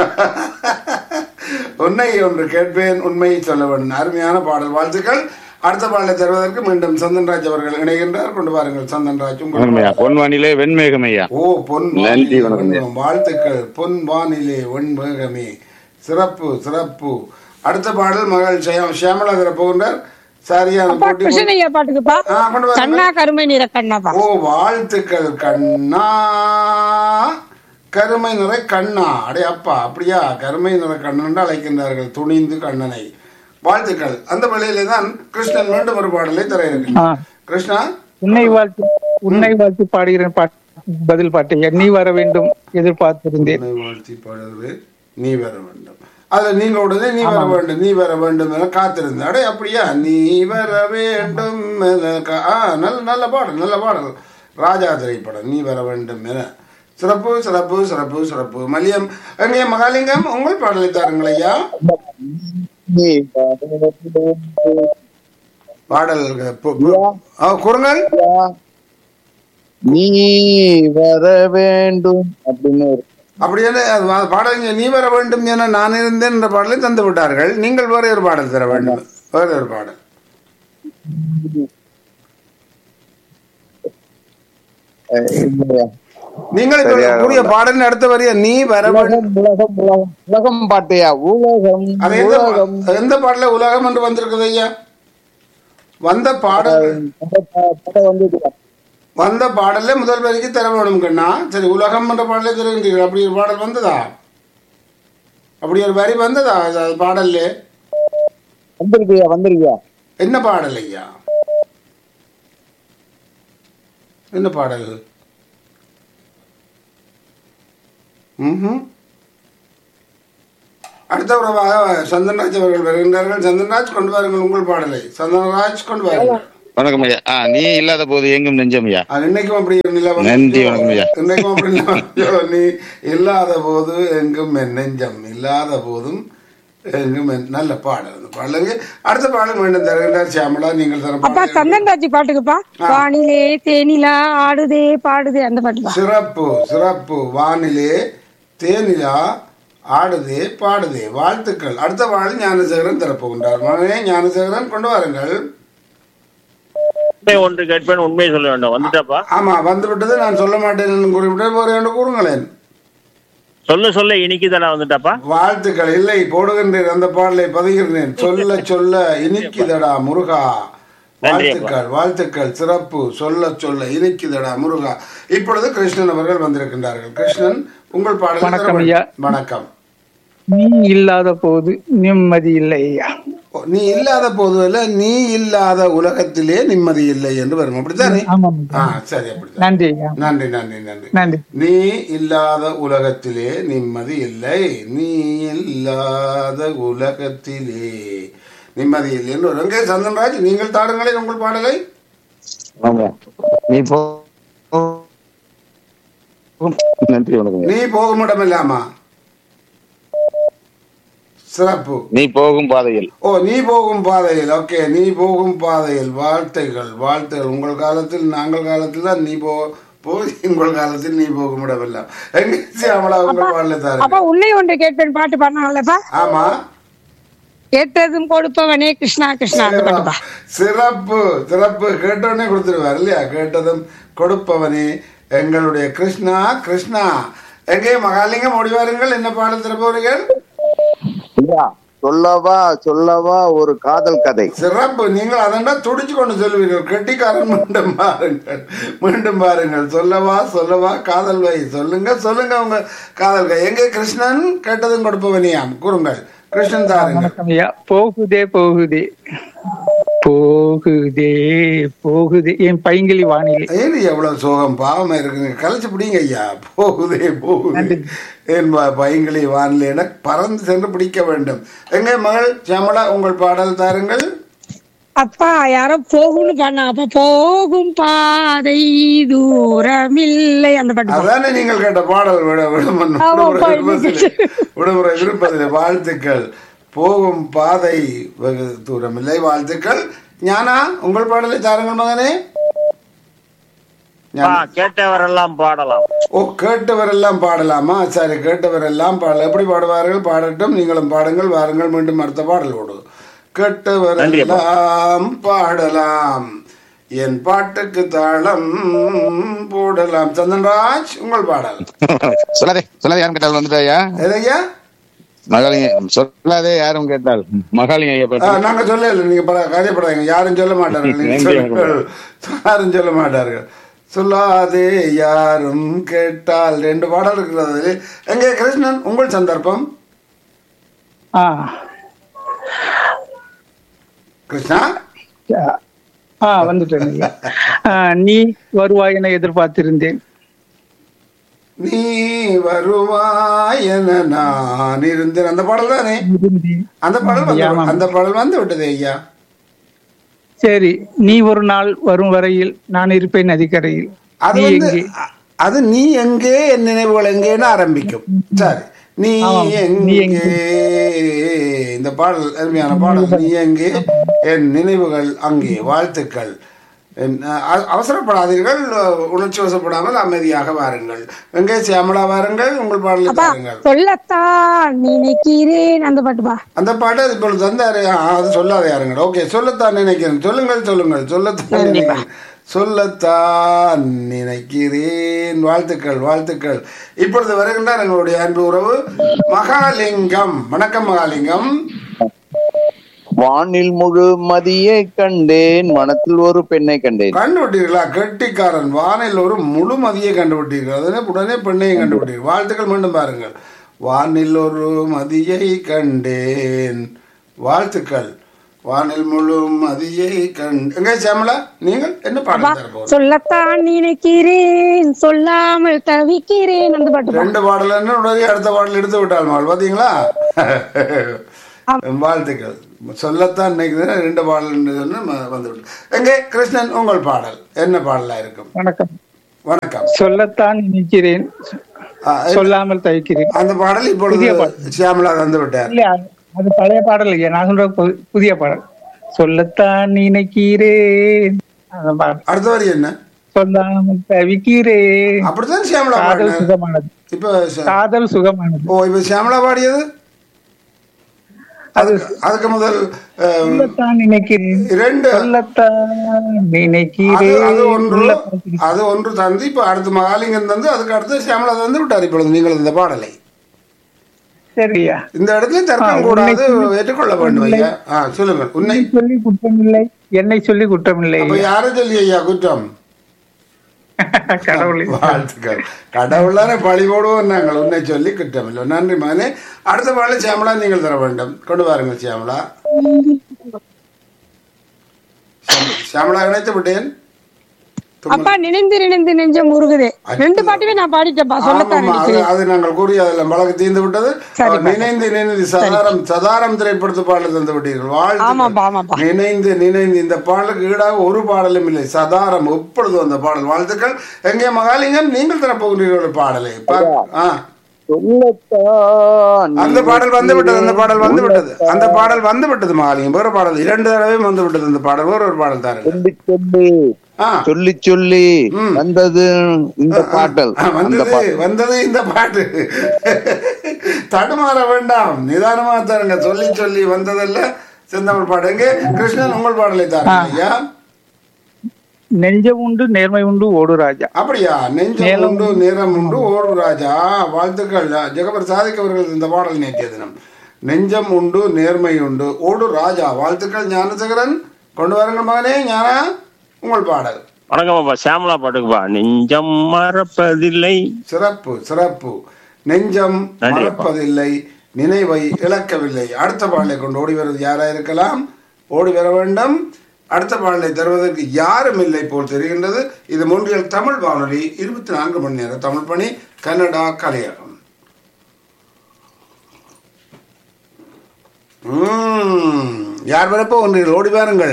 உன்னை ஒன்று கேட்பேன் உண்மையை சொல்ல வேண்டும் அருமையான பாடல் வாழ்த்துக்கள் அடுத்த பாடலை தருவதற்கு மீண்டும் சந்தன்ராஜ் அவர்கள் இணைகின்றார் கொண்டு வாருங்கள் சந்தன்ராஜ் உங்கள் வணக்கம் ஐயா பொன்வானிலே வெண்மேகம் ஐயா ஓ பொன் நன்றி, வானிலே வணக்கம். வெண்மேகம். வாழ்த்துக்கள் பொன் வானிலே வெண்மேகமே சிறப்பு சிறப்பு அடுத்த பாடல் மகள் ஷியா- ஷியாமளா தர போகின்றார் சரியான அப்பா போட்டி கிருஷ்ணன் ஐயா பாட்டுக்குப்பா ஆ, கொண்டு வாருங்கள். கண்ணா கருமை நிற கண்ணாப்பா ஓ வாழ்த்துக்கள் கண்ணா கருமை நிற கண்ணா அடே அப்பா அப்படியா கருமை நிற கண்ணன் என்று அழைக்கின்றார்கள் துணிந்து கண்ணனை வாழ்த்துக்கள் அந்த வழியிலே தான் கிருஷ்ணன் மீண்டும் ஒரு பாடலை தர ஆ. இருக்கிறார் கிருஷ்ணா உன்னை வாழ்த்து உன்னை வாழ்த்து பாடுகிறேன் பாட்டு பதில் பாட்டு ஐயா. நீ வர வேண்டும் எதிர்பார்த்திருந்தேன் உன்னை வாழ்த்தி பாடுவது நீ வர வேண்டும் அதுல நீங்க உடனே நீ வர வேண்டும் நீ வர வேண்டும் என காத்திருந்த அடே அப்படியா நீ வர வேண்டும் என கா- ஆ, நல்ல நல்ல பாடல் நல்ல பாடல் ராஜா திரைப்படம் நீ வர வேண்டும் என சிறப்பு சிறப்பு சிறப்பு சிறப்பு மலியம் எங்கே மகாலிங்கம் உங்கள் பாடலை தாருங்கள் ஐயா நீ வர வேண்டும். பாடல் பு- பு- ஆ, குறுங்கள் ஐயா, நீ வர வேண்டும் அப்படின்னு ஒரு அப்படி என்ன அது வா- பாடல் இங்கே நீ வர வேண்டும் என நான் இருந்தேன் என்ற பாடலை தந்து விட்டார்கள் நீங்கள் வேற ஒரு பாடல் தர வேண்டும் வேற ஒரு பாடல் அஹ், இல்லையா. நீங்கள் இப்ப சரியா, கூறிய பாடலின் அடுத்த வரிய நீ வர வேண்டும் உலகம் உலகம் உலகம் உலகம் பாட்டையா உலகம் அது எந்த உலகம் பா- எந்த பாடல உலகம் என்று வந்திருக்குது ஐயா வந்த பாடல் அந்த பா- படம் வந்து வந்த பாடல்ல முதல் வரிக்கு தர வேணும் கண்ணா சரி உலகம் என்ற பாடலே தருகின்றீர்கள் அப்படி ஒரு பாடல் வந்ததா அப்படி ஒரு வரி வந்ததா அது- அது பாடல்ல வந்திருக்கியா வந்திருக்கியா என்ன பாடல் ஐயா என்ன பாடல் ம்ஹும். அடுத்த உறவாக சந்தன்ராஜ் அவர்கள் வருகின்றார்கள் சந்தன்ராஜ் கொண்டு வாருங்கள் உங்கள் பாடலை சந்தனராஜ் கொண்டு வாருங்கள் வணக்கம் ஐயா ஆ நீ இல்லாத போது எங்கும் நெஞ்சம் ஐயா அது இன்னைக்கும் அப்படி ஒரு நிலவரம் நன்றி, வணக்கம் ஐயா. இன்னைக்கும் அப்படி நிலவரம். நீ இல்லாத போது எங்கும் என் நெஞ்சம் இல்லாத போதும் எங்கும் என் நல்ல பாடல் அந்த பாடலுக்கு அடுத்த பாடல் மீண்டும் தருகின்றார் சியாமலா நீங்கள் தர அப்பா பாடல் சந்தன்ராஜ் பாட்டுக்குப்பா வானிலே தேனிலா ஆடுதே பாடுதே அந்த பாட்டுப்பா சிறப்பு சிறப்பு வானிலே தேனிலா ஆடுதே பாடுதே வாழ்த்துக்கள் அடுத்த பாடல் ஞானசேகரன் தரப்போகின்றார் மகனே ஞானசேகரன் கொண்டு வாருங்கள் உண்மை ஒன்று கேட்பேன் உண்மை சொல்ல வேண்டும் வந்துட்டாப்பா ஆமா வந்து விட்டது நான் சொல்ல மாட்டேன் என்று குறிப்பிட்டு ஒரு ரெண்டு கூறுங்களேன் சொல்ல சொல்ல இனிக்குதானா வந்துட்டாப்பா வாழ்த்துக்கள் இல்லை போடுகின்றேன் அந்த பாடலை பதிகின்றேன் சொல்ல சொல்ல இனிக்குதடா முருகா வாழ்த்துக்கள் வாழ்த்துக்கள் சிறப்பு சொல்ல சொல்ல இனிக்குதடா முருகா இப்பொழுது கிருஷ்ணன் அவர்கள் வந்திருக்கின்றார்கள் கிருஷ்ணன் உங்கள் பாடல் வணக்கம் தர ஐயா. வேண்டும். வணக்கம் நீ இல்லாத போது நிம்மதி இல்லை ஐயா ஓ, நீ இல்லாத போதுல நீ இல்லாத உலகத்திலே நிம்மதி இல்லை என்று வரும் அப்படித்தானே ஆமாம் ஆ சரி அப்படித்தான் நன்றி ஐயா நன்றி நன்றி நன்றி நன்றி நீ இல்லாத உலகத்திலே நிம்மதி இல்லை நீ இல்லாத உலகத்திலே நிம்மதி இல்லை என்று வரும். எங்கே சந்தன்ராஜ் நீங்கள் தாடுங்களேன் உங்கள் பாடலை ஆமா நீ போ நன்றி வணக்கம் ஐயா. நீ போகும் இடமில்லாமா சிறப்பு நீ போகும் பாதையில் ஓ நீ போகும் பாதையில் ஓகே நீ போகும் பாதையில் வாழ்த்துகள் வாழ்த்துகள் உங்கள் காலத்தில் நாங்கள் காலத்தில் தான் நீ போ போய் உங்கள் காலத்தில் நீ போகும் இடமெல்லாம் எங்க சியாமலா உங்கள் பாடலை தாருங்க அப்பா உன்னை ஒன்று கேட்பேன் பாட்டு பாடினாங்கல்லப்பா ஆமா கேட்டதும் கொடுப்பவனே கிருஷ்ணா கிருஷ்ணா அந்த பாட்டுப்பா சிறப்பு சிறப்பு கேட்டவனே கொடுத்துருவார் இல்லையா கேட்டதும் கொடுப்பவனே எங்களுடைய கிருஷ்ணா கிருஷ்ணா எங்கே மகாலிங்கம் ஓடி வாருங்கள் என்ன பாடல் திறப்பவர்கள் ஐயா சொல்லவா சொல்லவா ஒரு காதல் கதை சிறப்பு நீங்கள் அதண்டா துடிச்சு கொண்டு சொல்லுவீர்கள் கெட்டிக்காரன் மீண்டும் பாருங்கள் மீண்டும் பாருங்கள் சொல்லவா சொல்லவா காதல் வை சொல்லுங்க சொல்லுங்க உங்க காதல் கை எங்கே கிருஷ்ணன் கேட்டதும் கொடுப்பவனியாம் கூறுங்கள் கிருஷ்ணன் தாருங்கள் வணக்கம் ஐயா போகுதே போகுதே போகுதே போகுதே என் பைங்கிலி வானிலை ஏன் எவ்வளவு சோகம் பாவமா இருக்குங்க கலைச்சு பிடிங்க ஐயா போகுதே போகுது என் ப- பையங்களை வானிலை பறந்து சென்று பிடிக்க வேண்டும் எங்க மகள் சியாமளா உங்கள் பாடல் தாருங்கள் அப்பா யாரோ போகும்னு பண்ணா அப்ப போகும் பாதை தூரமில்லை அந்த பாட்டு பா. அதானே நீங்கள் கேட்ட பாடல் விட விடுமுறை ஆமாப்பா, விடுமுறை விடுமுறை விருப்பதில்லை வாழ்த்துக்கள் போகும் பாதை வெகு தூரம் இல்லை வாழ்த்துக்கள் ஞானா உங்கள் பாடலை தாருங்கள் மகனே பா ஞானா. கேட்டவரெல்லாம் பாடலாம் ஓ கேட்டவரெல்லாம் பாடலாமா சரி கேட்டவரெல்லாம் பாடலாம் எப்படி பாடுவார்கள் பாடட்டும் நீங்களும் பாடுங்கள் வாருங்கள் மீண்டும் அடுத்த பாடல் ஓடு கேட்டவரெல்லாம் பாடலாம் என் பாட்டுக்கு தாளம் போடலாம் சந்தன்ராஜ் உங்கள் பாடல் சொல்லாதே சொல்லாதே யாரும் கேட்டால் வந்துட்டாயா எதையா மகாலிங்க சொல்லாதே யாரும் கேட்டால் மகாலிங்க ஐயா ஆ, பாட்டு நாங்க சொல்லல நீங்க பர- கவலைப்படாதீங்க யாரும் சொல்ல மாட்டார்கள் நீங்க சொல்லுங்கள். யாரும் சொல்ல மாட்டார்கள் சொல்லாதே யாரும் கேட்டால் ரெண்டு பாடல் இருக்கிறது எங்க கிருஷ்ணன் உங்கள் சந்தர்ப்பம் ஆ கிருஷ்ணா ஆ வந்துட்டேன் ஐயா. ஆ, நீ வருவாய் என எதிர்பார்த்திருந்தேன் நீ வருவாய் என நான் இருந்தேன் அந்த பாடல் தானே இருந்தேன். அந்த பாடல் வந்து ஆமாம். அந்த பாடல் வந்து விட்டது ஐயா சரி நீ ஒரு நாள் வரும் வரையில் நான் இருப்பேன் நதிக்கரையில் அது நீ வந்து எங்கே அ- அது நீ எங்கே என் நினைவுகள் எங்கேன்னு ஆரம்பிக்கும் சரி நீ ஆமாம். நீ எங்கே இந்த பாடல் அருமையான பாடல் நீ எங்கே என் நினைவுகள் அங்கே வாழ்த்துக்கள் என், அ- அவசரப்படாதீர்கள் உணர்ச்சி வசப்படாமல் அமைதியாக வாருங்கள் எங்கே சியாமலா வாருங்கள் உங்கள் பாடலை அப்பா பாருங்கள் சொல்லத்தான் நினைக்கிறேன் அந்த பாட்டு பா அந்த பாட்டு இப்பொழுது தந்தாரு ஆ, அது சொல்லாத யாருங்கள் ஓகே சொல்லத்தான் நினைக்கிறேன் சொல்லுங்கள் சொல்லுங்கள் சொல்லத்தான் நினைக்கிறேன் சொல்லத்தான் நினைக்கிறேன் வாழ்த்துக்கள் வாழ்த்துக்கள் இப்பொழுது வருகின்றார் எங்களுடைய அன்பு உறவு மகாலிங்கம் வணக்கம் மகாலிங்கம் வானில் முழு மதியை கண்டேன் மனத்தில் ஒரு பெண்ணை கண்டேன் கண்டுபிட்டீர்களா கெட்டிக்காரன் வானில் ஒரு முழு மதியை கண்டுபிட்டீர்கள் அதனே உடனே பெண்ணையும் கண்டுபிட்டீர்கள் வாழ்த்துக்கள் மீண்டும் பாருங்கள் வானில் ஒரு மதியை கண்டேன் வாழ்த்துக்கள் வானில் முழு மதியை கண்டு எங்க சியாமலா நீங்கள் என்ன பாடல் தர போறீங்க? சொல்லத்தான் நினைக்கிறேன் சொல்லாமல் தவிக்கிறேன் அந்த பாட்டு பா. ரெண்டு பாடல் என்ன உடனே அடுத்த பாடல் எடுத்து விட்டாள் மகள் பாத்தீங்களா வாழ்த்துக்கள் சொல்லத்தான் நினைக்கிறேன் ரெண்டு பாடல் சொன்னு ம- வந்து விட்டு எங்கே கிருஷ்ணன் உங்கள் பாடல் என்ன பாடலா இருக்கும் வணக்கம் வணக்கம் சொல்லத்தான் நினைக்கிறேன் ஆ, சொல்லாமல் தவிக்கிறேன் அந்த பாடல் இப்பொழுது புதிய பாடல். சியாமலா தந்து விட்டார் இல்ல அது- அது பழைய பாடல் ஐயா நான் சொல்ற பு- புதிய பாடல் சொல்லத்தான் நினைக்கிறேன் அந்த பாடல் அடுத்த வரி என்ன சொல்லாமல் தவிக்கிறேன் அப்படித்தான் சியாமலா காதல் பாடினார் சுகமானது இப்ப ச- காதல் சுகமானது ஓ இப்ப சியாமலா பாடியது அது அதுக்கு முதல் அஹ், சொல்லத்தான் நினைக்கிறேன் இரண்டு சொல்லத்தான் அது நினைக்கிறேன் அது ஒன்று உள்ளத்தில் அது ஒன்று தந்து இப்ப அடுத்து மகாலிங்கம் தந்து அதுக்கு அடுத்து சியாமலா தந்து விட்டார் இப்பொழுது நீங்கள் இந்த பாடலை சரியா இந்த இடத்துல தர்க்கம் ஆ, கூடாது உன்னை ஏற்றுக்கொள்ள வேண்டும் ஐயா ஆ சொல்லுங்கள் உன்னை என்னை சொல்லி குற்றமில்லை என்னை சொல்லி குற்றமில்லை அப்ப யாரை சொல்லி ஐயா குற்றம் கடவுளை வாழ்த்துக்கள் கடவுளான பழி போடுவோம் நாங்கள் உன்னை சொல்லி குற்றம் இல்லை நன்றி மகனே அடுத்த பாடலை சியாமலா நீங்கள் தர வேண்டும் கொண்டு வாருங்கள் சியாமலா சியாம- சியாமலா இணைத்து விட்டேன் தும்மல். அப்பா நினைந்து நினைந்து நெஞ்சம் உருகுதே ரெண்டு பாட்டுமே நான் பாடிட்டேன்ப்பா சொல்லத்தான் ஆமாம்மா, அது நினைக்கிறேன் அது நாங்கள் கூறிய அதில் வழக்கு தீர்ந்து விட்டது சரிப்பா. நினைந்து நினைந்து சதாரம் சதாரம் திரைப்படத்து பாடல் தந்து விட்டீர்கள் ஆமாப்பா, வாழ்த்து ஆமாப்பா. நினைந்து நினைந்து இந்த பாடலுக்கு ஈடாக ஒரு பாடலும் இல்லை சதாரம் எப்பொழுது அந்த பாடல் வாழ்த்துக்கள் எங்கே மகாலிங்கம் நீங்கள் தரப்போகிறீர்கள் ஒரு பாடலை பா- ஆ சொல்லத்தான் அந்த பாடல் வந்து விட்டது அந்த பாடல் வந்து விட்டது அந்த பாடல் வந்து விட்டது மகாலிங்கம் வேற பாடல் இரண்டு தடவையும் வந்து விட்டது அந்த பாடல் வேற ஒரு பாடல் தாருங்க சொல்லி சொல்லி ஆ சொல்லி சொல்லி வந்தது இந்த பாட்டல் ஆ, அந்த வந்தது பாட்டு வந்தது இந்த பாட்டு தடுமாற வேண்டாம் நிதானமா தருங்க சொல்லி சொல்லி வந்ததல்ல செந்தமிழ் பாட்டு எங்கே கிருஷ்ணன் உங்கள் பாடலை தாருங்க ஐயா நெஞ்சம் உண்டு நேர்மை உண்டு ஓடு ராஜா அப்படியா நெஞ்சம் உண்டு நேரம் உண்டு ஓடு ராஜா வாழ்த்துக்கள் ஜெகபர் சாதிக் அவர்கள் இந்த பாடல் நேற்றைய தினம் நெஞ்சம் உண்டு நேர்மை உண்டு ஓடு ராஜா வாழ்த்துக்கள் ஞானசேகரன் கொண்டு வாருங்கள் மகனே ஞானா உங்கள் பாடல் வணக்கம்ப்பா சியாமலா பாட்டுக்குப்பா நெஞ்சம் மறப்பதில்லை சிறப்பு சிறப்பு நெஞ்சம் நன்றி. மறப்பதில்லை நினைவை இழக்கவில்லை அடுத்த பாடலை கொண்டு ஓடி வருவது யாரா இருக்கலாம் ஓடி வர வேண்டும் அடுத்த பாடலை தருவதற்கு யாரும் இல்லை போல் தெரிகின்றது இது முன்றியல் தமிழ் வானொலி இருபத்தி நான்கு மணி நேரம் தமிழ் பணி கன்னடா கலையகம் உம், யார் வரப்போ ஒன்றீர்கள் ஓடி வாருங்கள்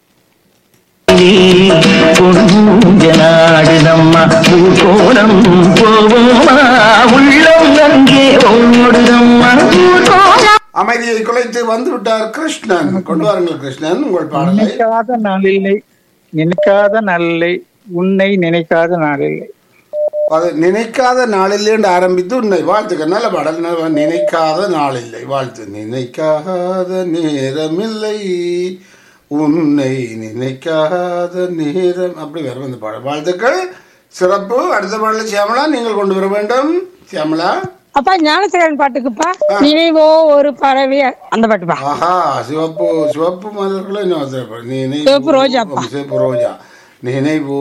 நாடுதம்மா பூகோணம் போவோமா உள்ளம் அங்கே ஓடுதம்மா அமைதியை குலைத்து வந்து விட்டார் கிருஷ்ணன் கொண்டு வாருங்கள் கிருஷ்ணன் உங்கள் பாடலை நினைக்காத நாளில்லை நினைக்காத நாளில்லை உன்னை நினைக்காத நாளில்லை அது நினைக்காத நாளில்லைன்னு ஆரம்பித்து உன்னை வாழ்த்துக்க நல்ல பாடல் நல்ல பாடல். நினைக்காத நாளில்லை வாழ்த்து நினைக்காத நேரமில்லை உன்னை நினைக்காத நேரம் அப்படி வரும் இந்த பாடல் வாழ்த்துக்கள் சிறப்பு அடுத்த பாடல் சியாமலா நீங்கள் கொண்டு வர வேண்டும் சியாமலா அப்பா ஞானசேகரன் பாட்டுக்குப்பா நினைவோ ஒரு பறவை அந்த பாட்டுப்பா ஆஹா சிவப்பு சிவப்பு மலர்களும் இன்னும் சிறப்பு. நினைவு சிவப்பு ரோஜாப்பா. சிவப்பு ரோஜா நினைவோ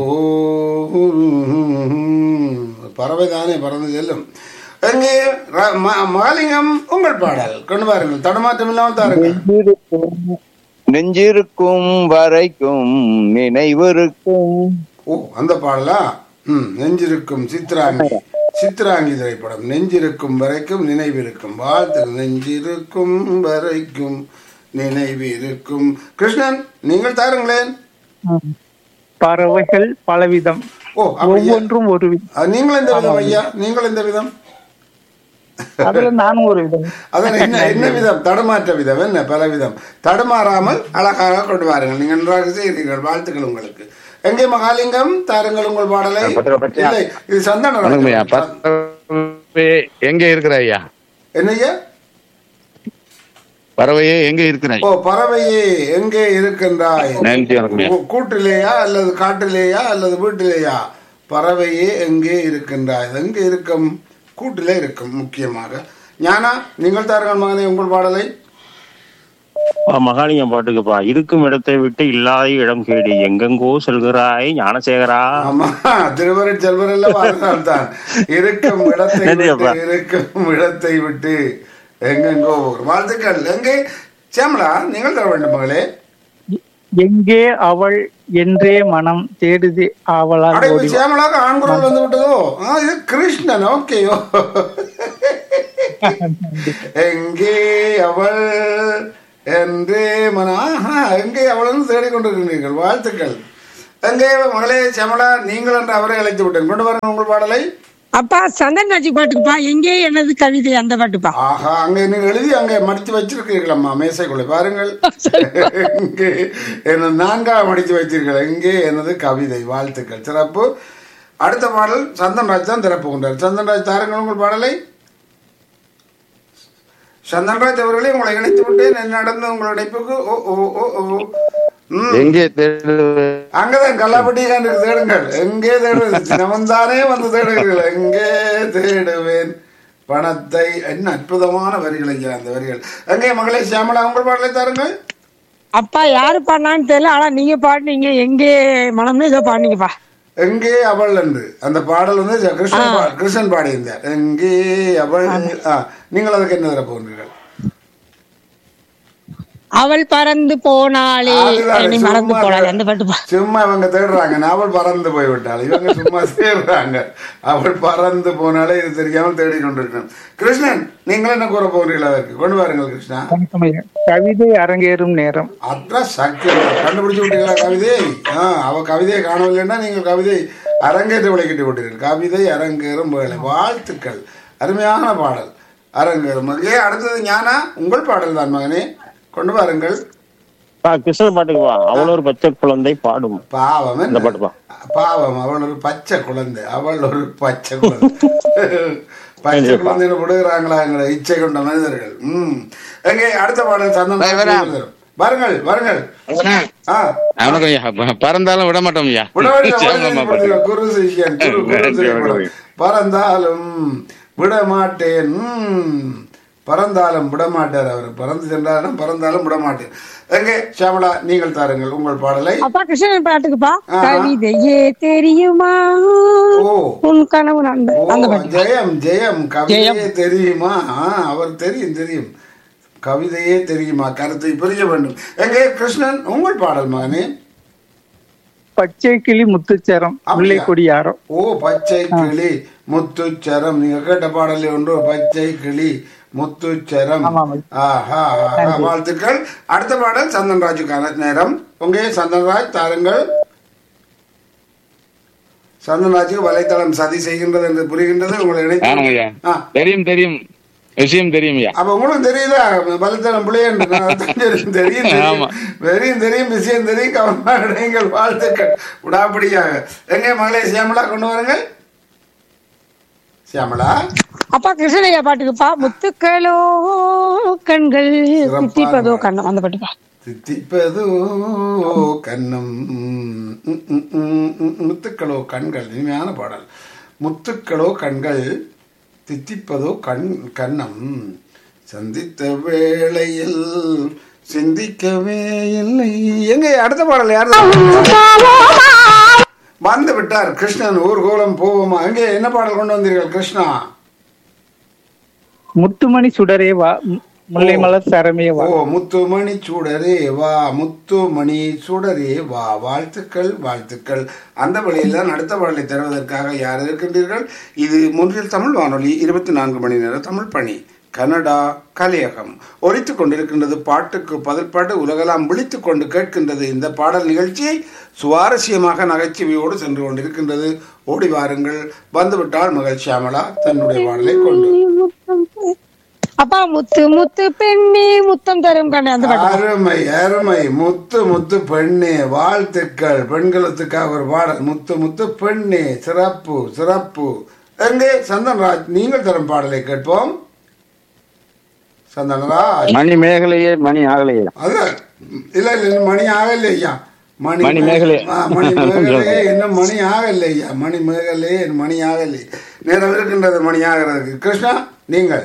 பறவை தானே பறந்து செல்லும் எங்கே ர- ம- மகாலிங்கம் உங்கள் பாடல் கொண்டு வாருங்கள் தடுமாற்றம் இல்லாமல் தாருங்கள் நெஞ்சிருக்கும் நெஞ்சிருக்கும் வரைக்கும் நினைவிருக்கும் ஓ அந்த பாடலா ம் நெஞ்சிருக்கும் சித்ராங்கி சித்ராங்கி திரைப்படம் நெஞ்சிருக்கும் வரைக்கும் நினைவிருக்கும் வாழ்த்து நெஞ்சிருக்கும் வரைக்கும் நினைவிருக்கும் கிருஷ்ணன் நீங்கள் தாருங்களேன் பறவைகள் பலவிதம் ஓ அப்படியா ஒவ்வொன்றும் ஒரு விதம் அஹ், நீங்கள் எந்த விதம் ஐயா நீங்கள் எந்த விதம் அதுல நானும் ஒரு விதம் அதான் என்ன என்ன விதம் தடுமாற்ற விதம் என்ன பல விதம் தடுமாறாமல் அழகாக கொண்டு வாருங்கள் நீங்கள் நன்றாக செய்கிறீர்கள் வாழ்த்துக்கள் உங்களுக்கு எங்கே மகாலிங்கம் தாருங்கள் உங்கள் பாடலை இல்லை இது சந்தான வணக்கம் ஐயா பறவை எங்க இருக்கிற ஐயா என்னய்யா பறவையே எங்க இருக்கிறாய் ஓ பறவையே எங்கே இருக்கின்றாய் நன்றி வணக்கம் ஐயா கூ- கூட்டிலேயா அல்லது காட்டிலேயா அல்லது வீட்டிலேயா பறவையே எங்கே இருக்கின்றாய் எங்கே இருக்கும் கூட்டிலே இருக்கும் முக்கியமாக ஞானா நீங்கள் தாருங்கள் மகனே உங்கள் பாடலை ஆ, மகாலிங்கம் பாட்டுக்குப்பா இருக்கும் இடத்தை விட்டு இல்லாத இடம் கேடி எங்கெங்கோ செல்கிறாய் ஞானசேகரா ஆமா திருவருட் செல்வர் எல்லாம் தான் இருக்கும் இடத்தை நன்றி விட்டு அப்பா. இருக்கும் இடத்தை விட்டு எங்கெங்கோ போகிறோம். வாழ்த்துக்கள் எங்கே சேமலா நீங்கள் தர வேண்டும் மகளே எங்கே அவள் என்றே மனம் தேடுது ஆவலால் அடே ஓடி வா. சேமலாக ஆண் குரல் வந்து விட்டதோ ஆ இது கிருஷ்ணன் ஓகேயோ எங்கே அவள் என்றே மன ஆஹா எங்கே அவள் தேடிக்கொண்டிருக்கிறீர்கள் வாழ்த்துக்கள் எங்கே மகளே சேமலா நீங்கள் என்று அவரை அழைத்து விட்டேன் கொண்டு வரணும் உங்கள் பாடலை அப்பா சந்தன் ராஜி பாட்டுக்குப்பா எங்கே எனது கவிதை அந்த பாட்டுப்பா ஆஹா அங்க நீங்க எழுதி அங்க மடித்து வச்சிருக்கீர்கள் அம்மா மேசைக்குள்ள பாருங்கள் இங்கே எனது நான்காக மடித்து வச்சிருக்கீர்கள் இங்கே எனது கவிதை வாழ்த்துக்கள் சிறப்பு அடுத்த பாடல் சந்தன்ராஜ் தான் திறப்புகின்றார் சந்தன்ராஜ் தாருங்கள் உங்கள் பாடலை சந்தன்ராஜ் அவர்களே உங்களை இணைத்து விட்டேன் என்ன நடந்த உங்கள் இணைப்புக்கு ஓ ஓ ஓ ஓ ம் எங்கே தேடுவே அங்கதான் கல்லாப்பட்டி இருக்கு தேடுங்கள் எங்கே தேடுவது நமந்தானே வந்து தேடுகிறீர்கள் எங்கே தேடுவேன் பணத்தை என்ன அற்புதமான வரிகள் ஐயா அந்த வரிகள் எங்கே மகளே சியாமலா உங்கள் பாடலை தாருங்கள் அப்பா யாரு பாடினான்னு தெரியல ஆனா நீங்க பாடுனீங்க எங்கே மனம்னு ஏதோ பாடுனீங்கப்பா எங்கே அவள் என்று அந்த பாடல் வந்து கிருஷ்ணன் பா- கிருஷ்ணன் பாடியிருந்தார் எங்கே அவள் ஆ, நீங்கள் அதுக்கு என்ன தர போகிறீர்கள் அவள் பறந்து போனாளே அதுதான் என்னை மறந்து சும்மா போனாளே அந்த பாட்டுப்பா சும்மா இவங்க தேடுறாங்க அவள் பறந்து போய்விட்டாள் இவங்க சும்மா தேடுறாங்க அவள் பறந்து போனாலே இது தெரியாமல் தேடி கொண்டிருக்கணும் கிருஷ்ணன் நீங்கள் என்ன கூற போகிறீர்கள் அதற்கு கொண்டு வாருங்கள் கிருஷ்ணா வணக்கம் ஐயா. கவிதை அரங்கேறும் நேரம் அത്ര சக்தி கண்டுபிடிச்சு விட்டீங்களா கவிதை ஆ அவ கவிதையை காணவில்லைன்னா நீங்கள் கவிதை அரங்கேற்ற விளக்கிட்டு விட்டீர்கள் கவிதை அரங்கேறும் வேலை வாழ்த்துக்கள் அருமையான பாடல் அரங்கேறும் ஏ அடுத்தது ஞானா உங்கள் பாடல் தான் மகனே கொண்டு வாருங்கள் பா, கிருஷ்ணன் பாட்டுக்குப்பா அவள் ஒரு பச்சை குழந்தை பாடும் பாவம் இந்த என்ன? பாட்டுப்பா பாவம் அவள் ஒரு பச்சை குழந்தை அவள் ஒரு பச்சை குழந்தை பச்சை குழந்தைன்னு விடுகிறாங்களா எங்களை இச்சை கொண்ட மனிதர்கள் ம் எங்கே அடுத்த பாடல் பாய், வரேன். சந்தனம் வாருங்கள் வாருங்கள் ஆ வணக்கம் ஐயா ப- பறந்தாலும் விட மாட்டோம் ஐயா விடவேண்டிய சிவகங்கம்மா வாழ்க்கை பாட்டு. குரு சிஷ்யன் குரு குரு சிஷ்யன். பறந்தாலும் விட மாட்டேன் ம். பறந்தாலும் விட மாட்டார் அவர் பறந்து சென்றாலும் பறந்தாலும் விட மாட்டேன் எங்கே ஷியாமலா நீங்கள் தாருங்கள் உங்கள் பாடலை அப்பா கிருஷ்ணன் பாட்டுக்குப்பா ஆ. கவிதையே தெரியுமா ஓ உன் கனவு அந்த ஓ அந்த பாட்டு ஜெயம் ஜெயம் கவிதையே ஜெயம். தெரியுமா ஆ, அவர் தெரியும் தெரியும் கவிதையே தெரியுமா கருத்தை புரிய வேண்டும் எங்கே கிருஷ்ணன் உங்கள் பாடல் மகனே பச்சை கிளி முத்துச்சரம் முல்லை கொடியாரம் ஓ பச்சை கிளி முத்துச்சரம் நீங்க கேட்ட பாடல் ஒன்று பச்சை கிளி முத்துச்சரம் ஆமாம். ஆஹா ஆஹா. வாழ்த்துக்கள் அடுத்த பாடல் சந்தன்ராஜுக்கான நேரம் உங்க சந்தன்ராஜ் தாருங்கள் சந்தன்ராஜுக்கு வலைத்தளம் சதி செய்கின்றது என்று புரிகின்றது உங்களை ஆமாம் ஐயா இணைத்து ஆ, தெரியும் தெரியும் விஷயம் தெரியும் ஐயா அப்ப உங்களுக்கு தெரியுதா வலைத்தளம் பிள்ளையன்று தெரியும் தெரியும் ஆமா. தெரியும் தெரியும் விஷயம் தெரியும் கவனமா இணைங்கள் வாழ்த்துக்கள் விடாப்படியாக எங்க மகளே சியாமலா கொண்டு வாருங்கள் சியாமலா அப்பா கிருஷ்ணனையா பாட்டுக்குப்பா முத்துக்களோ கண்கள் சிறப்பான தித்திப்பதோ பாடல். கண்ணம் அந்த பாட்டுப்பா தித்திப்பதோ கண்ணம் ம், ம், ம், ம், ம், முத்துக்களோ கண்கள் இனிமையான பாடல் முத்துக்களோ கண்கள் தித்திப்பதோ கண் கண்ணம் சந்தித்த வேளையில் சிந்திக்கவே இல்லை எங்க அடுத்த பாடல் யார் வந்து விட்டார் கிருஷ்ணன் ஊர்கோலம் போவோமா எங்கே என்ன பாடல் கொண்டு வந்தீர்கள் கிருஷ்ணா முத்துமணி சுடரே வா மு- முல்லை மலர் சரமே வா ஓ முத்துமணி சுடரே வா முத்துமணி சுடரே வா வாழ்த்துக்கள் வாழ்த்துக்கள் அந்த வழியில் தான் அடுத்த பாடலை தருவதற்காக யார் இருக்கின்றீர்கள் இது மூன்றில் தமிழ் வானொலி இருபத்தி நான்கு மணி நேர தமிழ் பணி கனடா கலையகம் ஒலித்துக் கொண்டிருக்கின்றது பாட்டுக்கு பதில் பாட்டு உலகெல்லாம் விழித்துக் கொண்டு கேட்கின்றது இந்த பாடல் நிகழ்ச்சியை சுவாரஸ்யமாக நகைச்சுவையோடு சென்று கொண்டிருக்கின்றது ஓடி வாருங்கள் வந்துவிட்டால் மகள் ஷியாமலா தன்னுடைய பாடலை கொண்டு அப்பா முத்து முத்து பெண்ணே முத்தம் தரும் கண்ணு அந்த பாட்டு அருமை அருமை முத்து முத்து பெண்ணே வாழ்த்துக்கள் பெண்களுக்காக ஒரு பாடல் முத்து முத்து பெண்ணே சிறப்பு சிறப்பு எங்கே சந்தன்ராஜ் நீங்கள் தரும் பாடலை கேட்போம் சந்தனராஜ் மணி மேகலையே மணி ஆகலையே அது இல்ல இல்ல இன்னும் மணி ஆகல ஐயா மணி மணி மேகலை. ஆ, மணி மேகலையே இன்னும் மணி ஆகல ஐயா மணி மேகலையே மணி ஆகலை நேரம் இருக்கின்றது மணி ஆகிறதுக்கு கிருஷ்ணா நீங்கள்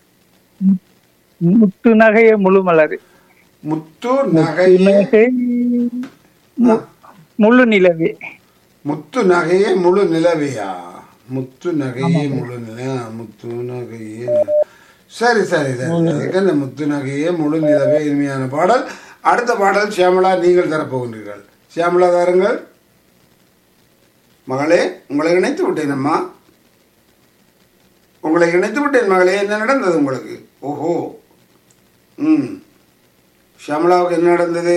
முத்து நகைய முழு மலர் முத்து நகையே நகை மு- முழு நிலவே முத்து நகையே முழு நிலவையா முத்து நகையே முழு நில முத்து நகையே நி- சரி சரி சரி அதுக்கு அந்த முத்து நகையே முழு நிலவே இனிமையான பாடல் அடுத்த பாடல் சியாமலா நீங்கள் தரப்போகின்றீர்கள் சியாமலா தாருங்கள் மகளே உங்களை இணைத்து விட்டேன் அம்மா உங்களை இணைத்து விட்டேன் மகளே என்ன நடந்தது உங்களுக்கு ஓஹோ ம் ஷியாமலாவுக்கு என்ன நடந்தது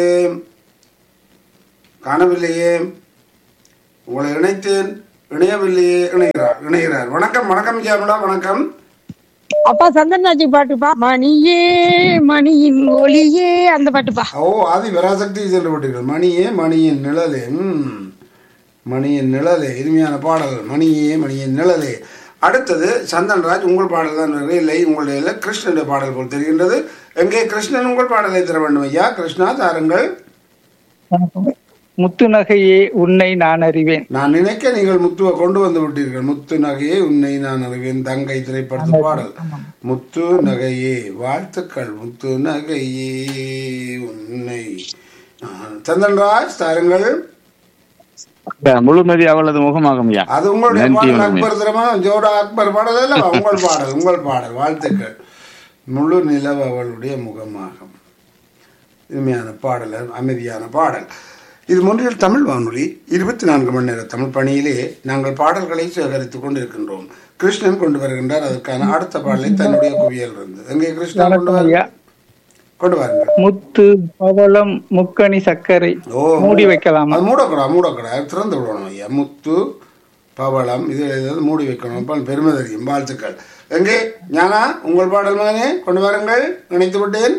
காணவில்லையே உங்களை இணைத்தேன் இணையவில்லையே இணைகிறார் இணைகிறார் வணக்கம் வணக்கம் ஷியாமலா வணக்கம் அப்பா சந்தன்ராஜி பாட்டுப்பா மணியே மணியின் ஒளியே அந்த பாட்டுப்பா ஓ ஆதி பராசக்தி சென்று விட்டீர்கள் மணியே மணியின் நிழலே ம் மணியின் நிழலே இனிமையான பாடல் மணியே மணியின் நிழலே அடுத்தது சந்தன்ராஜ் உங்கள் பாடல் தான் வருகிறது. இல்லை உங்களுடைய இல்லை கிருஷ்ணனுடைய பாடல் போல் தெரிகின்றது எங்கே கிருஷ்ணன் உங்கள் பாடலை தர வேண்டும் ஐயா கிருஷ்ணா தாருங்கள் முத்து நகையே உன்னை நான் அறிவேன் நான் நினைக்க நீங்கள் முத்துவை கொண்டு வந்து விட்டீர்கள் முத்து நகையே உன்னை நான் அறிவேன் தங்கை திரைப்படத்து பாடல் முத்து நகையே வாழ்த்துக்கள் முத்து நகையே உன்னை நான். சந்தன்ராஜ் தாருங்கள் முழுமதி அவளது முகமாகும் ஐயா அது உங்களுடைய நன்றி பாடல் வணக்கம். அக்பர் திறமா ஜோடா அக்பர் பாடல் அல்ல உங்கள் பாடல் உங்கள் பாடல் வாழ்த்துக்கள் முழு நிலவு அவளுடைய முகமாகும் இனிமையான பாடல் அமைதியான பாடல் இது முன்றில் தமிழ் வானொலி இருபத்தி நான்கு மணி நேர தமிழ் பணியிலே நாங்கள் பாடல்களை சேகரித்துக் கொண்டிருக்கின்றோம் கிருஷ்ணன் கொண்டு வருகின்றார் அதற்கான அடுத்த பாடலை தன்னுடைய குவியல் இருந்தது எங்கே கிருஷ்ணன் கொண்டு வணக்கம் ஐயா வாருங்கள் கொண்டு வாருங்கள் முத்து பவளம் முக்கணி சர்க்கரை ஓ மூடி வைக்கலாமா அது மூடக்கூடாது மூடக்கூடாது திறந்து விடணும் ஐயா முத்து பவளம் இது இது மூடி வைக்கணும் அப்ப பெருமை தெரியும் வாழ்த்துக்கள் எங்கே ஞானா உங்கள் பாடல் மகனே கொண்டு வாருங்கள் இணைத்து விட்டேன்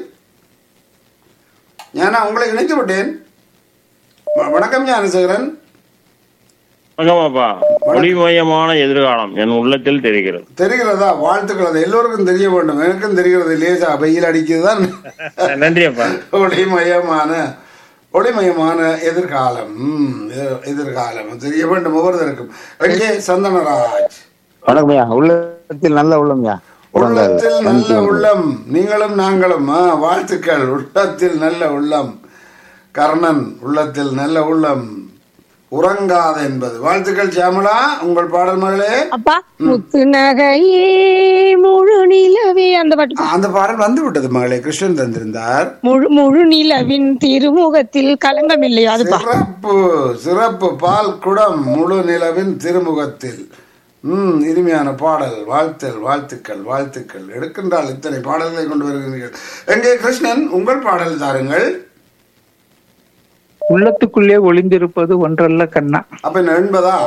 ஞானா உங்களை இணைத்து விட்டேன் வ- வணக்கம் ஞானசேகரன் வணக்கமாப்பா ஒளிமயமான எதிர்காலம் என் உள்ளத்தில் தெரிகிறது தெரிகிறதா வாழ்த்துக்கள் அது எல்லோருக்கும் தெரிய வேண்டும் எனக்கும் தெரிகிறது லேசா வெயில் அடிக்குது தான் நன்றி அப்பா ஒளிமயமான ஒளிமயமான எதிர்காலம் ம், எ- எதிர்காலம் தெரிய வேண்டும் ஒவ்வொருத்தருக்கும் எங்கே சந்தனராஜ் வணக்கம் ஐயா உள்ளத்தில் நல்ல உள்ளம்யா உள்ளத்தில் நல்ல உள்ளம் நீங்களும் நாங்களும் ஆ, வாழ்த்துக்கள் உள்ளத்தில் நல்ல உள்ளம் கர்ணன் உள்ளத்தில் நல்ல உள்ளம் உறங்காத என்பது வாழ்த்துக்கள் சியாமளா உங்கள் பாடல் மகளே அப்பா முத்து நகையே முழு நிலவே அந்த பாட்டு பா. அந்த பாடல் வந்து விட்டது மகளே கிருஷ்ணன் தந்திருந்தார் முழு முழு நிலவின் திருமுகத்தில் களங்கம் இல்லையோ அதுப்பா சிறப்பு சிறப்பு பால் குடம் முழு நிலவின் திருமுகத்தில் ம் இனிமையான பாடல் வாழ்த்தல் வாழ்த்துக்கள் வாழ்த்துக்கள் எடுக்கின்றால் இத்தனை பாடல்களை கொண்டு வருகிறீர்கள் எங்கே கிருஷ்ணன் உங்கள் பாடல் தாருங்கள் உள்ளத்துக்குள்ளே ஒளிந்திருப்பது ஒன்றல்ல கண்ணா அப்ப என்ன எண்பதா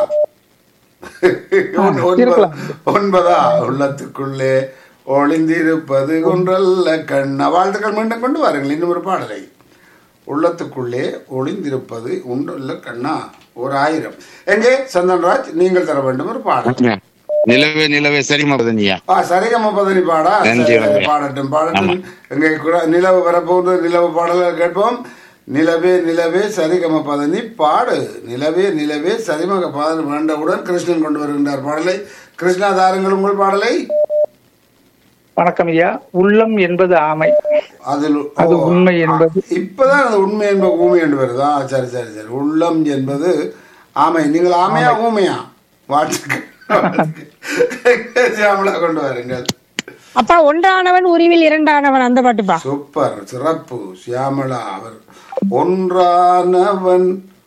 ஒன்- ஒன்பதா இருக்கலாம். ஒன்பதா உள்ளத்துக்குள்ளே ஒளிந்திருப்பது ஒன்றல்ல கண்ணா வாழ்த்துக்கள் மீண்டும் கொண்டு வாருங்கள் இன்னும் ஒரு பாடலை உள்ளத்துக்குள்ளே ஒளிந்திருப்பது ஒன்றல்ல கண்ணா ஒரு ஆயிரம் எங்கே சந்தன்ராஜ் நீங்கள் தர வேண்டும் ஒரு பாடல் நிலவே நிலவே சரிமா பதனியா ஆ சரிகம பதனி பாடா நன்றி, சரி, சரி, நன்றி. பாடட்டும் பாடட்டும் எங்க கூட நிலவு வரப்போகுது நிலவு பாடலை கேட்போம் நிலவே நிலவே சரிகம பதனி பாடு நிலவே நிலவே சரிமக பாதனி வேண்டவுடன் கிருஷ்ணன் கொண்டு வருகின்றார் பாடலை கிருஷ்ணா தாருங்கள் உங்கள் பாடலை வணக்கம் ஐயா உள்ளம் என்பது ஆமை அதில் அது ஓ, உண்மை என்பது இப்பதான் அது உண்மை என்பது ஊமை என்று வருதா சரி சரி சரி உள்ளம் என்பது ஆமை நீங்கள் ஆமையா ஊமையா வாழ்த்துக்கள் சியாமலா கொண்டு வாருங்கள் அப்பா ஒன்றானவன் உருவில் இரண்டானவன் அந்த பாட்டுப்பா சூப்பர் சிறப்பு சியாமளா அவர் ஒன்றானவன்